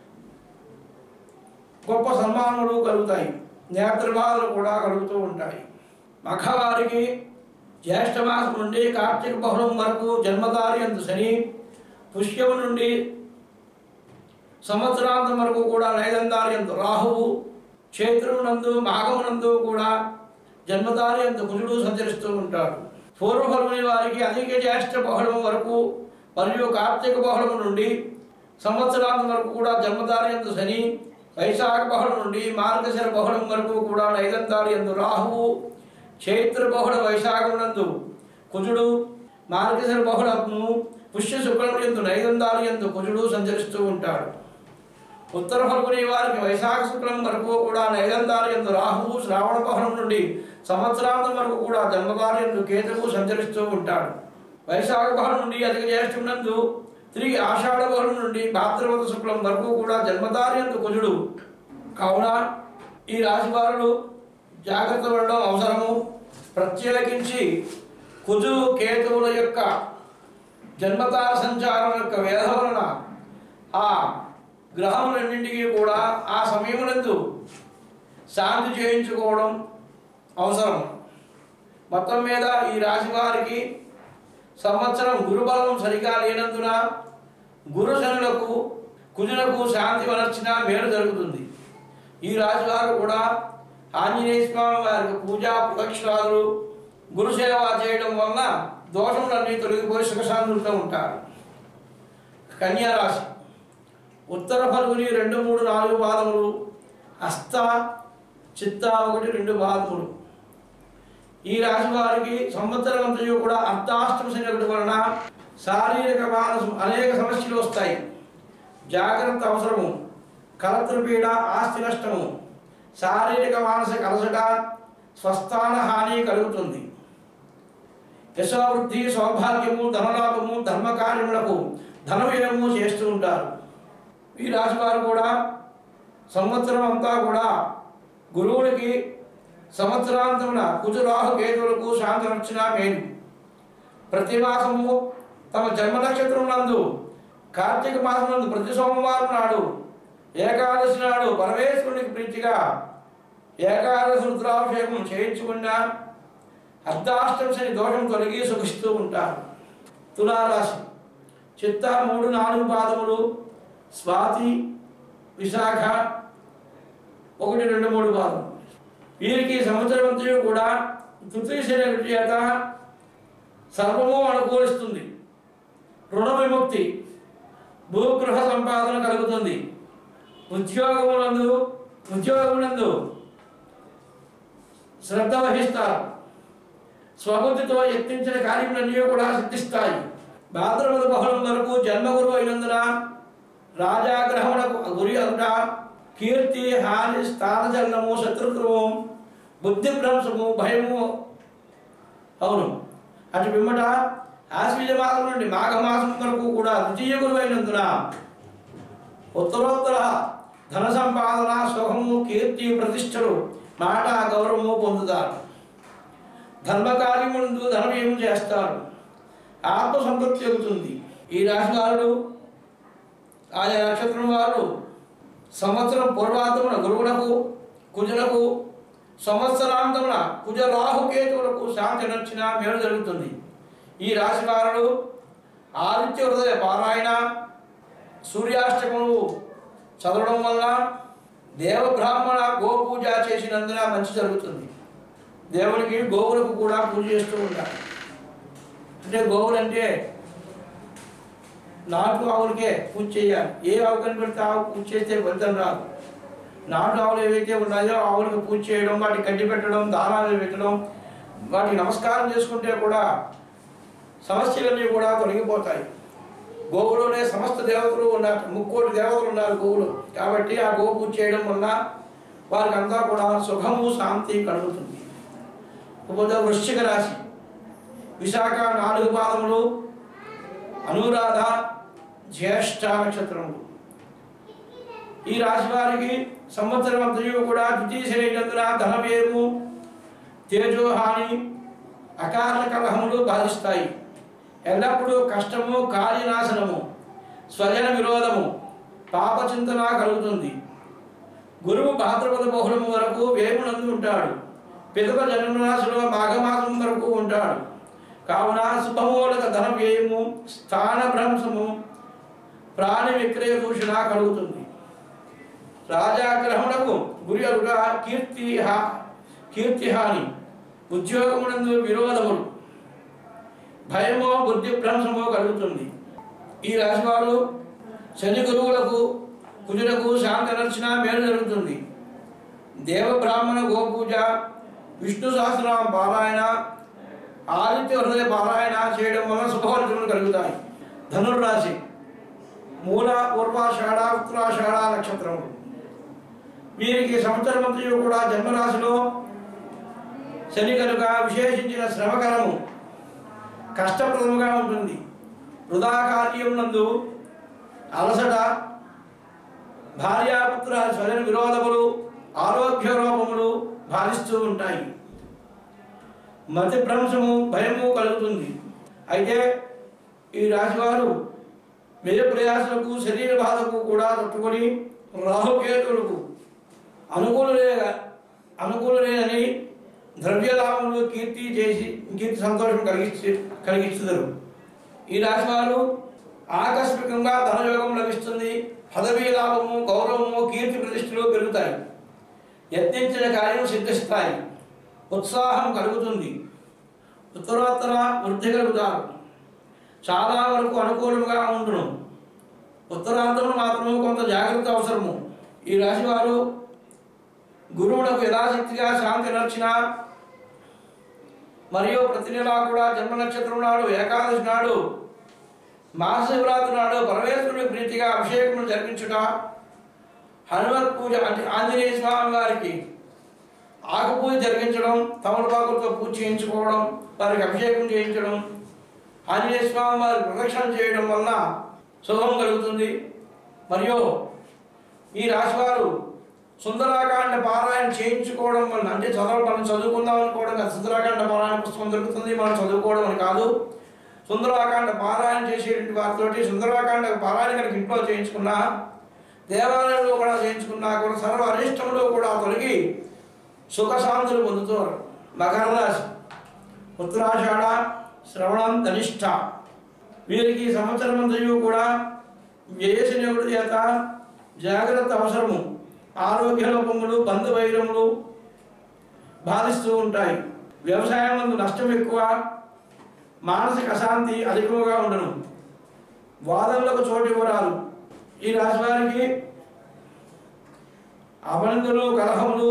గొప్ప సన్మానములు కలుగుతాయి నేత్రబాధలు కూడా కలుగుతూ ఉంటాయి మఖవారికి జ్యేష్ఠమాసం నుండి కార్తీక బహుళం వరకు జన్మకార్యందు శని పుష్యము నుండి సంవత్సరాంతం వరకు కూడా నైదంతార్యందు రాహువు క్షేత్రమునందు మాఘమునందు కూడా జన్మదార్యందు కుజుడు సంచరిస్తూ ఉంటాడు పూర్వఫలముని వారికి అధిక జ్యేష్ఠ బహుళము వరకు మరియు కార్తీక బహుళము నుండి సంవత్సరాంతం వరకు కూడా జన్మదార్యందు శని వైశాఖ బహుళం నుండి మార్గశిర బహుళం వరకు కూడా నైదంతార్యందు రాహువు చైత్ర బహుళ వైశాఖమునందు కుజుడు మార్గశిర బహుళము పుష్య శుక్రములందు నైదంతార్యందు కుజుడు సంచరిస్తూ ఉంటాడు ఉత్తర ఫల్గుని వారికి వైశాఖ శుక్లం వరకు కూడా నైదంతార్యందు రాహువు శ్రావణ బహుళం నుండి సంవత్సరాంతం వరకు కూడా జన్మకార్యందు కేతువు సంచరిస్తూ ఉంటాడు వైశాఖ బహుళం నుండి అధిక జ్యేష్ఠమునందు తిరిగి ఆషాఢ బహుళం నుండి భాద్రపద శుక్లం వరకు కూడా జన్మదార్యందు కుజుడు కావున ఈ రాశి వారులు జాగ్రత్త పడడం అవసరము ప్రత్యేకించి కుజు కేతువుల యొక్క జన్మతార సంచారం యొక్క వేధ వలన ఆ గ్రహములన్నింటికీ కూడా ఆ సమయమునందు శాంతి చేయించుకోవడం అవసరం మొత్తం మీద ఈ రాశి వారికి సంవత్సరం గురుబలం సరిగా లేనందున గురు శనులకు కుజులకు శాంతి వలర్చిన మేలు జరుగుతుంది ఈ రాశి వారు కూడా ఆంజనేయ స్వామి వారికి పూజా ప్రదక్షిణాలు గురు సేవ చేయడం వలన దోషములన్నీ తొలగిపోయి సుఖశాంతులతో ఉంటారు కన్యా రాశి ఉత్తర ఫల్గుని రెండు మూడు నాలుగు పాదములు హస్త చిత్త ఒకటి రెండు పాదములు ఈ రాశి వారికి సంవత్సరం అంతయు కూడా అర్ధాష్టమ శని ఒకటి వలన శారీరక మానసం అనేక సమస్యలు వస్తాయి జాగ్రత్త అవసరము కలతృపీడ ఆస్తి నష్టము శారీరక మానసిక అలసట స్వస్థాన హాని కలుగుతుంది యశోవృద్ధి సౌభాగ్యము ధనలాభము ధర్మకార్యములకు ధనవ్యయము చేస్తూ ఉంటారు ఈ రాశి వారు కూడా సంవత్సరం అంతా కూడా గురువునికి సంవత్సరాంతమున కుజరాహు కేతువులకు శాంతనొచ్చిన మేలు ప్రతి మాసము తమ జన్మ నక్షత్రం నందు కార్తీక మాసం నందు ప్రతి సోమవారం నాడు ఏకాదశి నాడు పరమేశ్వరునికి ప్రీతిగా ఏకాదశి రుద్రాభిషేకం చేయించుకున్నా అర్ధాష్టమ శని దోషం తొలగి సుఖిస్తూ ఉంటారు తులారాశి చిత్త మూడు నాలుగు పాదములు స్వాతి విశాఖ ఒకటి రెండు మూడు పాదం వీరికి సంవత్సరం అంతయు కూడా తృతీయ శని చేత సర్వము అనుకూలిస్తుంది రుణ విముక్తి భూగృహ సంపాదన కలుగుతుంది ఉద్యోగమునందు ఉద్యోగమునందు శ్రద్ధ వహిస్తారు స్వబుద్ధితో యత్నించిన కార్యములన్నీ కూడా సిద్ధిస్తాయి భాద్రపద బహుళం వరకు జన్మగురు అయినందున రాజాగ్రహములకు గురి అవుట కీర్తి హాని స్థానచలనము శత్రుత్వము బుద్ధి భ్రంశము భయము అవును అటు పిమ్మట ఆశ్వీజ మాసం నుండి మాఘమాసం వరకు కూడా ద్వితీయ గురువు అయినందున ఉత్తరోత్తర ధన సంపాదన సుఖము కీర్తి ప్రతిష్టలు మాట గౌరవము పొందుతారు ధర్మకార్యముందు ధనవ్యయం చేస్తారు ఆత్మ సంతృప్తి అవుతుంది ఈ రాశివారుడు ఆయా నక్షత్రం వారు సంవత్సరం పూర్వాంతమున గురువులకు కుజులకు సంవత్సరాంతమున కుజ రాహుకేతువులకు శాంతి నచ్చిన మేలు జరుగుతుంది ఈ రాశి వారుడు ఆదిత్య హృదయ పారాయణ సూర్యాష్టకములు చదవడం వల్ల దేవ బ్రాహ్మణ గోపూజ చేసినందున మంచి జరుగుతుంది దేవునికి గోవులకు కూడా పూజ చేస్తూ ఉంటారు అంటే గోవులు అంటే నాటు ఆవులకే పూజ చేయాలి ఏ ఆవు కనిపెడితే ఆవు పూజ చేస్తే ఫలితం రాదు నాటు ఆవులు ఏవైతే ఉన్నాయో ఆవులకు పూజ చేయడం వాటికి గడ్డి పెట్టడం దానాలు పెట్టడం వాటికి నమస్కారం చేసుకుంటే కూడా సమస్యలన్నీ కూడా తొలగిపోతాయి గోవులోనే సమస్త దేవతలు ఉన్నారు ముక్కోటి దేవతలు ఉన్నారు గోవులు కాబట్టి ఆ గో పూజ చేయడం వల్ల వారికి అంతా కూడా సుఖము శాంతి కలుగుతుంది ఉపద వృశ్చిక రాశి విశాఖ నాలుగు పాదములు అనురాధ జ్యేష్ఠ నక్షత్రములు ఈ రాశి వారికి సంవత్సరం అంతయు కూడా ద్వితీయ శరీరందున ధన వ్యయము తేజోహాని అకారణ కలహములు బాధిస్తాయి ఎల్లప్పుడూ కష్టము కార్యనాశనము స్వజన విరోధము పాపచింతన కలుగుతుంది గురువు భాద్రపద బహుళము వరకు వేమునందు ఉంటాడు పిదప జన్మరాశిలో మాఘమాసం వరకు ఉంటాడు కావున శుభమూలక ధన వ్యయము స్థాన భ్రంశము ప్రాణి విక్రయ దూషణ కలుగుతుంది రాజాగ్రహమునకు గురి అరుగా కీర్తి హా- కీర్తిహాని ఉద్యోగమునందు విరోధములు భయమో బుద్ధి భ్రంశమో కలుగుతుంది ఈ రాశివారు శని గురువులకు కుజులకు శాంతి నర్చన మేలు జరుగుతుంది దేవ బ్రాహ్మణ గోపూజ విష్ణు సహస్రనామ పారాయణ ఆదిత్య హృదయ పారాయణ చేయడం వల్ల శుభఫలితములు కలుగుతాయి ధనుర్రాశి మూల పూర్వాషాఢ ఉత్తరాషాఢ నక్షత్రములు వీరికి సంవత్సరం అంతయు కూడా జన్మరాశిలో శని కనుక విశేషించిన శ్రమకరము కష్టప్రదముగా ఉంటుంది వృధా కార్యం నందు అలసట భార్యాపుత్ర స్వజన విరోధములు ఆరోగ్య రూపములు బాధిస్తూ ఉంటాయి మతి భ్రంశము భయము కలుగుతుంది అయితే ఈ రాశివారు వ్యయ ప్రయాసలకు శరీర బాధకు కూడా తట్టుకొని రాహుకేతులకు అనుకూలలే అనుకూలలేనని ద్రవ్యలాభములు కీర్తి చేసి కీర్తి సంతోషం కలిగించి కలిగిస్తున్నారు ఈ రాశి వారు ఆకస్మికంగా ధనయోగం లభిస్తుంది పదవీ లాభము గౌరవము కీర్తి ప్రతిష్టలు పెరుగుతాయి యత్నించిన కార్యం సిద్ధిస్తాయి ఉత్సాహం కలుగుతుంది ఉత్తరోత్తర వృద్ధి కలుగుతారు చాలా వరకు అనుకూలంగా ఉండును ఉత్తరాంతంలో మాత్రము కొంత జాగ్రత్త అవసరము ఈ రాశి వారు గురువులకు యథాశక్తిగా శాంతి నర్చిన మరియు ప్రతి నెలా కూడా జన్మ నక్షత్రం నాడు ఏకాదశి నాడు మహాశివరాత్రి నాడు పరమేశ్వరుడి ప్రీతిగా అభిషేకం జరిపించుట హనుమత్ పూజ అంటే ఆంజనేయ స్వామి వారికి ఆకు పూజ జరిగించడం తమలపాకులతో పూజ చేయించుకోవడం వారికి అభిషేకం చేయించడం ఆంజనేయ స్వామి వారి ప్రదక్షిణ చేయడం వలన శుభం కలుగుతుంది మరియు ఈ రాశివారు సుందరాకాండ పారాయణ చేయించుకోవడం వలన అంటే చదవ మనం చదువుకుందాం అనుకోవడం కాదు సుందరాకాండ పారాయణ పుస్తకం దొరుకుతుంది మనం చదువుకోవడం అని కాదు సుందరాకాండ పారాయణ చేసేటువంటి వారితోటి సుందరాకాండ పారాయణ కనుక ఇంట్లో చేయించుకున్నా దేవాలయంలో కూడా చేయించుకున్నా కూడా సర్వ అనిష్టంలో కూడా తొలగి సుఖశాంతులు పొందుతారు మకర రాశి ఉత్తరాషాఢ శ్రవణం ధనిష్ట వీరికి ఈ సంవత్సరం అంతయు కూడా వ్యయశనివుడి చేత జాగ్రత్త అవసరము ఆరోగ్య లోపములు బంధు వైరములు బాధిస్తూ ఉంటాయి వ్యవసాయం నందు నష్టం ఎక్కువ మానసిక అశాంతి అధికముగా ఉండను వాదనలకు చోటు ఇవ్వరాలు ఈ రాశి వారికి అపనిందులు కలహములు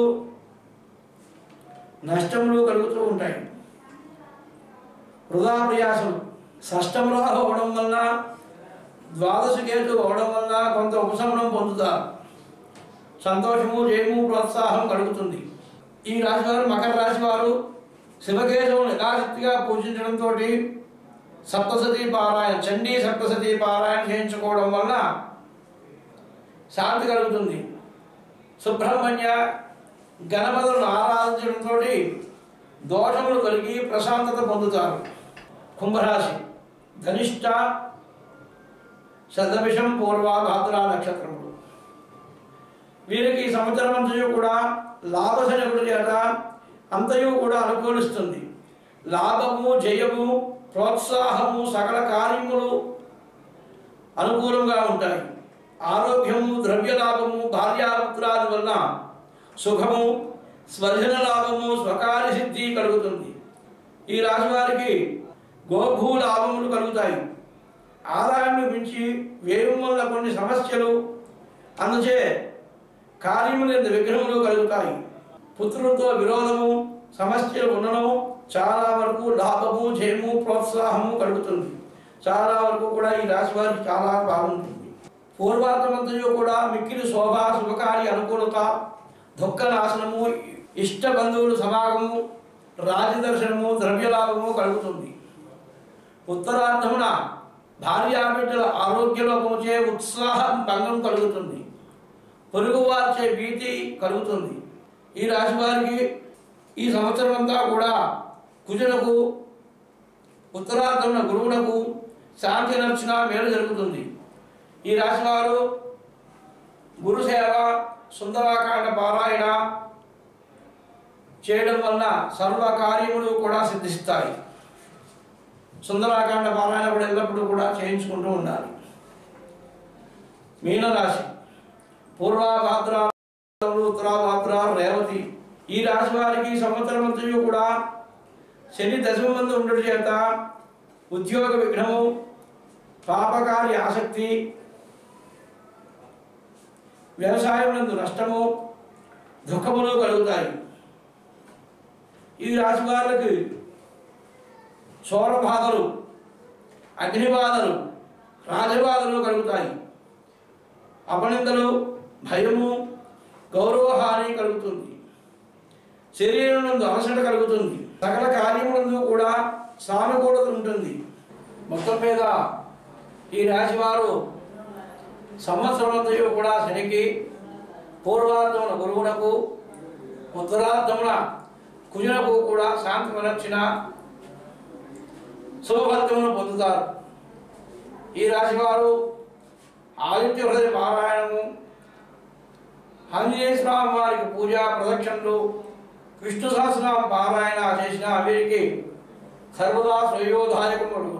నష్టములు కలుగుతూ ఉంటాయి వృధా ప్రయాసలు షష్టంలో అవడం వలన ద్వాదశ కేతు అవడం వలన కొంత ఉపశమనం పొందుతారు సంతోషము జయము ప్రోత్సాహం కలుగుతుంది ఈ రాశి వారు మకర రాశి వారు శివకేశవుని యథాశక్తిగా పూజించడంతో సప్తసతీ పారాయణ చండీ సప్తసతీ పారాయణ చేయించుకోవడం వలన శాంతి కలుగుతుంది సుబ్రహ్మణ్య గణపతులను ఆరాధించడంతో దోషములు కలిగి ప్రశాంతత పొందుతారు కుంభరాశి ధనిష్ట శతభిషం పూర్వ భాద్రా నక్షత్రములు వీరికి ఈ సంవత్సరం అంతయు కూడా లాభశనకుడు చేత అంతయు కూడా అనుకూలిస్తుంది లాభము జయము ప్రోత్సాహము సకల కార్యములు అనుకూలంగా ఉంటాయి ఆరోగ్యము ద్రవ్య లాభము భార్యాపుత్రాది వలన సుఖము స్వర్జన లాభము స్వకార్య సిద్ధి కలుగుతుంది ఈ రాశి వారికి గోభూ లాభములు కలుగుతాయి ఆదాయాన్ని మించి వ్యయం వల్ల కొన్ని సమస్యలు అందుచే కార్యముల యందు విఘ్నములు కలుగుతాయి పుత్రులతో విరోధము సమస్యలు ఉండడం చాలా వరకు లాభము జయము ప్రోత్సాహము కలుగుతుంది చాలా వరకు కూడా ఈ రాశి వారికి చాలా బాగుంటుంది పూర్వార్థమంతయు కూడా మిక్కిలి శోభ శుభకార్య అనుకూలత దుఃఖ నాశనము ఇష్ట బంధువుల సమాగము రాజదర్శనము ద్రవ్యలాభము కలుగుతుంది ఉత్తరార్థమున భార్యాబిడ్డల ఆరోగ్యలోపముచే ఉత్సాహం భంగం కలుగుతుంది పొరుగువారిచే భీతి కలుగుతుంది ఈ రాశి వారికి ఈ సంవత్సరం అంతా కూడా కుజులకు ఉత్తరార్థమున గురువునకు శాంతి నర్చన మేలు జరుగుతుంది ఈ రాశి వారు గురుసేవ సుందరాకాండ పారాయణ చేయడం వలన సర్వ కార్యములు కూడా సిద్ధిస్తాయి సుందరాకాండ పారాయణ కూడా ఎల్లప్పుడూ కూడా చేయించుకుంటూ ఉండాలి మీనరాశి పూర్వాభాద్ర ఉత్తరాభాద్ర రేవతి ఈ రాశి వారికి ఈ సంవత్సరం అంతయు కూడా శని దశమ మంది ఉండడం చేత ఉద్యోగ విఘ్నము పాపకార్య ఆసక్తి వ్యవసాయం నందు నష్టము దుఃఖములు కలుగుతాయి ఈ రాశి వారికి సౌరబాధలు అగ్నిబాధలు రాజబాధలు కలుగుతాయి అపనిందలు భయము గౌరవహాని కలుగుతుంది శరీరం నందు అలసట కలుగుతుంది సకల కార్యములందు కూడా సానుకూలత ఉంటుంది మొత్తం మీద ఈ రాశి వారు సంవత్సరమంతయు కూడా శనికి పూర్వార్థమున గురువునకు ఉత్తరార్థమున కుజునకు కూడా శాంతి వలర్చిన శుభఫలితమును పొందుతారు ఈ రాశి వారు ఆదిత్య హృదయ పారాయణము ఆంజనేయ స్వామి వారికి పూజ ప్రదక్షిణలు విష్ణు సహస్రనామ పారాయణ చేసిన వీరికి సర్వదా శ్రేయోదాయకములు